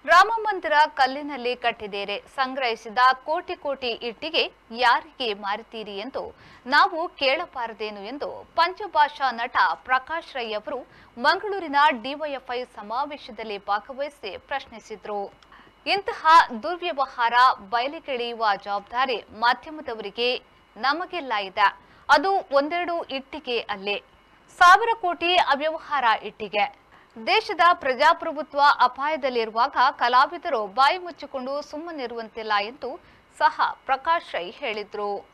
ರಾಮ ಮಂದಿರ ಕಲ್ಲಿನಲ್ಲಿ ಕಟ್ಟಿದೇರೆ ಸಂಗ್ರಹಿಸಿದ ಕೋಟಿ ಕೋಟಿ ಇಟ್ಟಿಗೆ ಯಾರಿಗೆ ಮಾರುತ್ತೀರಿ ಎಂದು ನಾವು ಕೇಳಬಾರದೇನು ಎಂದು ಪಂಚಭಾಷಾ ನಟ ಪ್ರಕಾಶ್ ರೈ ಅವರು ಮಂಗಳೂರಿನ ಡಿವೈಎಫ್ಐ ಸಮಾವೇಶದಲ್ಲಿ ಭಾಗವಹಿಸಿ ಪ್ರಶ್ನಿಸಿದರು ಇಂತಹ ದುರ್ವ್ಯವಹಾರ ಬಯಲಿಗೆಳೆಯುವ ಜವಾಬ್ದಾರಿ ಮಾಧ್ಯಮದವರಿಗೆ ನಮಗೆಲ್ಲ ಇದೆ ಅದು ಒಂದೆರಡು ಇಟ್ಟಿಗೆ ಅಲ್ಲೇ ಸಾವಿರ ಕೋಟಿ ಅವ್ಯವಹಾರ ಇಟ್ಟಿಗೆ ದೇಶದ ಪ್ರಜಾಪ್ರಭುತ್ವ ಅಪಾಯದಲ್ಲಿರುವಾಗ ಕಲಾವಿದರು ಬಾಯಿ ಮುಚ್ಚಿಕೊಂಡು ಸುಮ್ಮನಿರುವಂತಿಲ್ಲ ಎಂದು ಸಹ ಪ್ರಕಾಶ್ ರೈ ಹೇಳಿದ್ರು